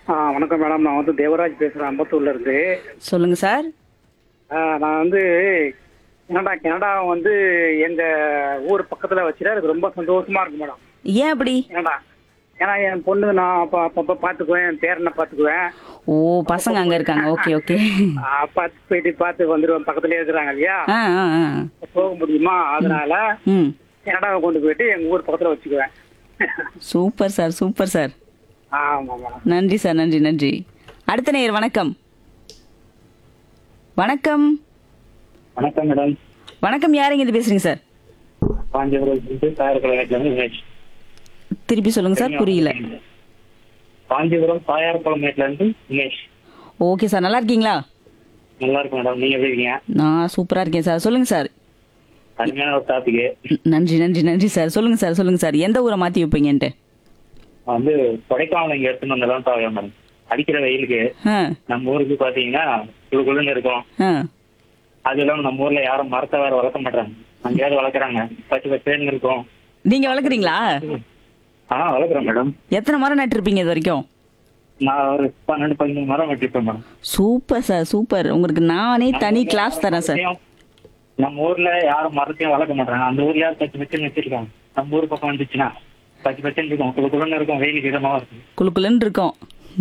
ஆ வணக்கம் மேடம் நான் வந்து தேவராஜ் பேசுறேன் அம்பத்தூர்ல இருந்து சொல்லுங்க சார் ஆ, நான் வந்து கனடா கனடா வந்து எங்க ஊர் பக்கத்துல வச்சுட்டு எனக்கு ரொம்ப சந்தோஷமா இருக்கு மேடம் ஏன் அப்படி கனடா ஏன்னா என் பொண்ணு நான் அப்ப அப்பப்ப பாத்துக்குவேன் என் பேரனை பாத்துக்குவேன் ஓ பசங்க அங்க இருக்காங்க ஓகே ஓகே ஆ, பார்த்து போயிட்டு பார்த்து வந்துடுவேன் பக்கத்துலயே இருக்கிறாங்க இல்லையா ஆ ஆ ஆ போக முடியுமா அதனால ம் கனடாவை கொண்டு போயிட்டு எங்க ஊர் பக்கத்துல வச்சுக்குவேன் சூப்பர் சார் சூப்பர் சார் ஆமா மேடம் நன்றி சார் நன்றி நன்றி அடுத்த நேயர் வணக்கம் வணக்கம் வணக்கம் மேடம் வணக்கம் யாருங்க இது பேசுறீங்க சார் காஞ்சிபுரம் தாயார்குளம் உமேஷ் திருப்பி சொல்லுங்க சார் புரியல காஞ்சிபுரம் தாயார்குளம் மேட்ல இருந்து உமேஷ் ஓகே சார் நல்லா இருக்கீங்களா நல்லா இருக்கும் மேடம் நீங்க எப்படி இருக்கீங்க நான் சூப்பரா இருக்கேன் சார் சொல்லுங்க சார் அருமையான ஒரு டாபிக் நன்றி நன்றி நன்றி சார் சொல்லுங்க சார் சொல்லுங்க சார் எந்த ஊரை மாத்தி வைப்பீங்கன்ட்டு வந்து கொடைக்கானல் இங்க எடுத்துன்னு வந்ததான் தாவியா மேடம் அடிக்கிற வெயிலுக்கு ஆ நம்ம ஊருக்கு பாத்தீங்கன்னா குழுக்குழுன்னு இருக்கும் ஆ அது இல்லாம நம்ம ஊர்ல யாரும் மரத்தை வேற வளர்க்க மாட்டாங்க அங்கேயாவது வளர்க்குறாங்க பச்சை பச்சைன்னு இருக்கும் நீங்க வளர்க்குறீங்களா ஆ வளர்க்குறேன் மேடம் எத்தனை மரம் நட்டிருப்பீங்க இது வரைக்கும் நான் ஒரு பன்னெண்டு பதிமூணு மரம் வெட்டிருப்பேன் மேடம் சூப்பர் சார் சூப்பர் உங்களுக்கு நானே தனி கிளாஸ் தரேன் சார் நம்ம ஊர்ல யாரும் மரத்தையும் வளர்க்க மாட்டாங்க அந்த ஊர்ல யாரும் பச்சை பச்சைன்னு வச்சிருக்காங்க நம்ம ஊர் பக்கம் வந்துச்சுன்னா பச்சை பச்சைன்னு இருக்கும் குழு குழுன்னு இருக்கும் வெயிலுக்கு இதமா இருக்கும் குளுக்குலுன்னு இருக்கோம்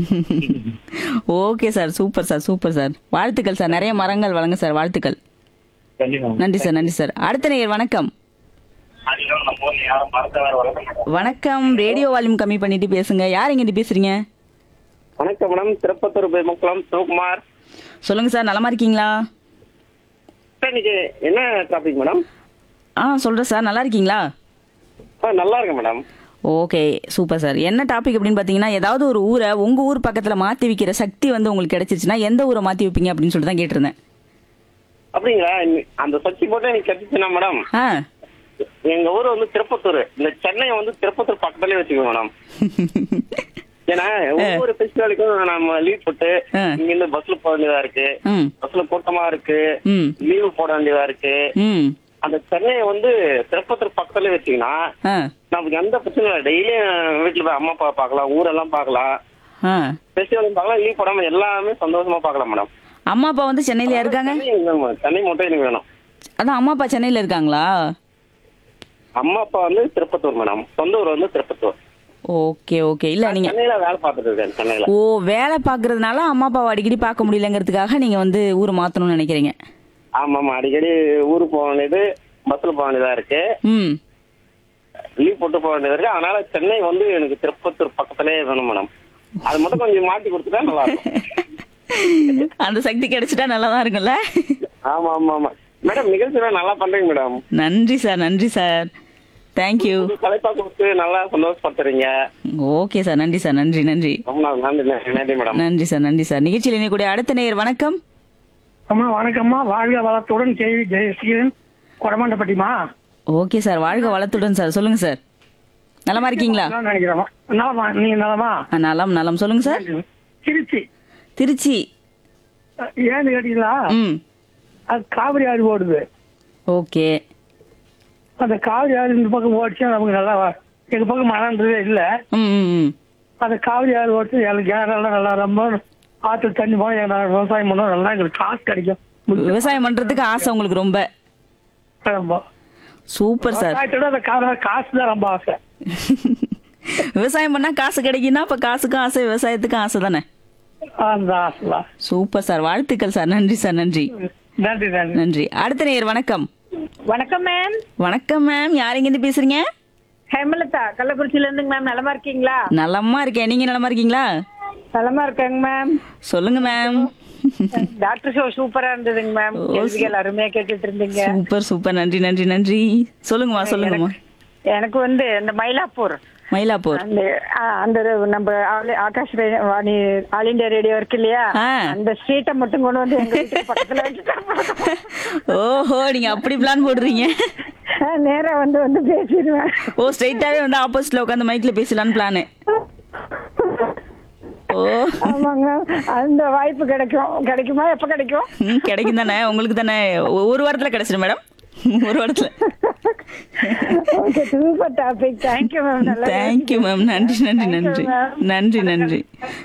okay sir super sir super sir வாழ்த்துக்கள் சார் நிறைய மரங்கள் வழங்க சார் வாழ்த்துக்கள் கண்டிப்பா நன்றி சார் நன்றி சார் அடுத்த நேயர் வணக்கம் அது இல்லாம நம்ம ஊர்ல யாரும் மரத்தை வேற வளர்க்க மாட்டாங்க வணக்கம் ரேடியோ வால்யூம் கம்மி பண்ணிட்டு பேசுங்க யார் இங்க பேசுறீங்க வணக்கம் மேடம் திருப்பத்தூர் பெருமக்குளம் சிவகுமார் சொல்லுங்க சார் நலமா இருக்கீங்களா சார் இன்னைக்கு என்ன டாபிக் மேடம் ஆ சொல்றேன் சார் நல்லா இருக்கீங்களா ஆ நல்லா இருக்கேன் மேடம் ஓகே சூப்பர் சார் என்ன டாபிக் அப்படின்னு பார்த்தீங்கன்னா ஏதாவது ஒரு ஊரை உங்க ஊர் பக்கத்துல மாத்தி வைக்கிற சக்தி வந்து உங்களுக்கு கிடைச்சிருச்சுன்னா எந்த ஊரை மாத்தி வைப்பீங்க அப்படின்னு சொல்லிட்டு தான் கேட்டிருந்தேன் அப்படிங்களா இன்னி- அந்த சக்தி போட்டு எனக்கு கிடைச்சிச்சுன்னா மேடம் ஆ எங்க ஊர் வந்து திருப்பத்தூர் இந்த சென்னையை வந்து திருப்பத்தூர் பக்கத்துலயே வச்சுக்கோங்க மேடம் ஏன்னா ஒவ்வொரு ஃபெஸ்டிவலுக்கும் நம்ம லீவ் போட்டு ஆ. இங்க இருந்து பஸ்ல போக வேண்டியதா இருக்கு ம் பஸ்ல கூட்டமா இருக்கு ம் லீவு போட வேண்டியதா இருக்கு ம் அந்த சென்னையை வந்து திருப்பத்தூர் பக்கத்துல வச்சீங்கன்னா ஆ நமக்கு எந்த பிரச்சனையும் இல்லை டெய்லியும் வீட்டுல போய் அம்மா அப்பா பார்க்கலாம் ஊரெல்லாம் பார்க்கலாம் ஆ ஃபெஸ்டிவல் பார்க்கலாம் லீவ் போடாம எல்லாமே சந்தோஷமா பார்க்கலாம் மேடம் அம்மா அப்பா வந்து சென்னையில இருக்காங்க சென்னை எனக்கு வேணும். சென்னை மட்டும் எனக்கு வேணும் அதான் அம்மா அப்பா சென்னையில இருக்காங்களா அம்மா அப்பா வந்து திருப்பத்தூர் மேடம் சொந்த ஊர் வந்து திருப்பத்தூர் ஓகே ஓகே இல்ல நீங்க சென்னையில வேலை பார்த்துட்டு இருக்கேன் சென்னையில ஓ வேலை பாக்குறதுனால அம்மா அப்பாவை அடிக்கடி பார்க்க முடியலங்கிறதுக்காக நீங்க வந்து ஊரை மாத்தணும்னு நினைக்கிறீங்க ஆமா ஆமா அடிக்கடி ஊருக்கு போக வேண்டியது பஸ்ல போக வேண்டியதா இருக்கு ம் லீவ் போட்டு போக வேண்டியதா இருக்கு அதனால சென்னை வந்து எனக்கு திருப்பத்தூர் பக்கத்திலே வேணும் மேடம் அது மட்டும் கொஞ்சம் மாத்தி கொடுத்துட்டா நல்லா இருக்கும் அந்த சக்தி கிடைச்சிட்டா நல்லா தான் இருக்கும்ல ஆமா ஆமா ஆமா மேடம் நிகழ்ச்சி நல்லா பண்றீங்க மேடம் நன்றி சார் நன்றி சார் தேங்க்யூ தலைப்பா கொடுத்து நல்லா சந்தோஷப்படுத்துறீங்க ஓகே சார் நன்றி சார் நன்றி நன்றி ரொம்ப நன்றி நன்றி மேடம் நன்றி சார் நன்றி சார் நிகழ்ச்சியில் இணையக்கூடிய அடுத்த நேயர் வணக்கம் அம்மா வணக்கம்மா வாழ்க வளத்துடன் கேள்வி ஜெயசீலன் கொடமாண்டப்பட்டிமா ஓகே சார் வாழ்க வளத்துடன் சார் சொல்லுங்க சார் நலமா இருக்கீங்களா நான் நினைக்கிறேன் நலமா நீங்க நலமா ஆ, நலம் நலம் சொல்லுங்க சார் திருச்சி திருச்சி ஏன்னு கேட்டீங்களா ம் அது காவிரி ஆறு ஓடுது ஓகே அந்த காவிரி ஆறு இந்த பக்கம் ஓடிச்சா நமக்கு நல்லா வ- எங்க பக்கம் மழைன்றதே இல்ல ம் ம் ம் அந்த காவிரி ஆறு ஓடிச்சு எனக்கு ஏரெல்லாம் நல்லா ரொம்ப ஆத்துல தண்ணி போனா எங்களுக்கு விவசாயம் பண்ணோம் நல்லா எங்களுக்கு காசு கிடைக்கும் விவசாயம் பண்றதுக்கு ஆசை உங்களுக்கு ரொம்ப ரொம்ப. சூப்பர் சார் விவசாயத்தோட அந்த கா- காசு தான் ரொம்ப ஆசை விவசாயம் பண்ணா காசு கிடைக்குன்னா அப்ப காசுக்கும் ஆசை விவசாயத்துக்கும் ஆசை தானே அந்த ஆசை தான் சூப்பர் சார் வாழ்த்துக்கள் சார் நன்றி சார் நன்றி நன்றி நன்றி நன்றி அடுத்த நேயர் வணக்கம் வணக்கம் மேம் வணக்கம் மேம் யார் இருந்து பேசுறீங்க ஹேமலதா கள்ளக்குறிச்சியில இருந்துங்க மேம் நலமா இருக்கீங்களா நலமா இருக்கேன் நீங்க நலமா இருக்கீங்களா நலமா இருக்காங்க மேம் சொல்லுங்க மேம் டாக்டர் ஷோ சூப்பரா இருந்ததுங்க மேம் ஓ, கேள்விகள் அருமையா கேட்டுட்டு இருந்தீங்க சூப்பர் சூப்பர் நன்றி நன்றி நன்றி சொல்லுங்கம்மா சொல்லுங்கம்மா எனக்கு வந்து இந்த மயிலாப்பூர் மயிலாப்பூர் அந்த ஆ, அந்த நம்ம ஆல்- ஆகாஷ் ரே- வாணி ஆல் இந்தியா ரேடியோ இருக்கு இல்லையா ஆ. அந்த ஸ்ட்ரீட்டை மட்டும் கொண்டு வந்து எங்க வீட்டுக்கு பக்கத்துல வச்சுட்டா ஓஹோ நீங்க அப்படி பிளான் போடுறீங்க நேரா வந்து வந்து பேசிடுவேன் ஓ ஸ்ட்ரைட்டாவே வந்து ஆப்போசிட்ல உட்காந்து மைக்ல பேசலான்னு பிளானு ஓ ஆமாங்க அந்த வாய்ப்பு கிடைக்கும் கிடைக்குமா எப்ப கிடைக்கும் ம், கிடைக்கும் தானே உங்களுக்கு தானே ஒ- ஒரு வாரத்துல கிடைச்சிடும் மேடம் ஒரு வாரத்துல okay super topic thank you ma'am நல்லா தேங்க்யூ மேம் நன்றி நன்றி Thank you, நன்றி ma'am. நன்றி நன்றி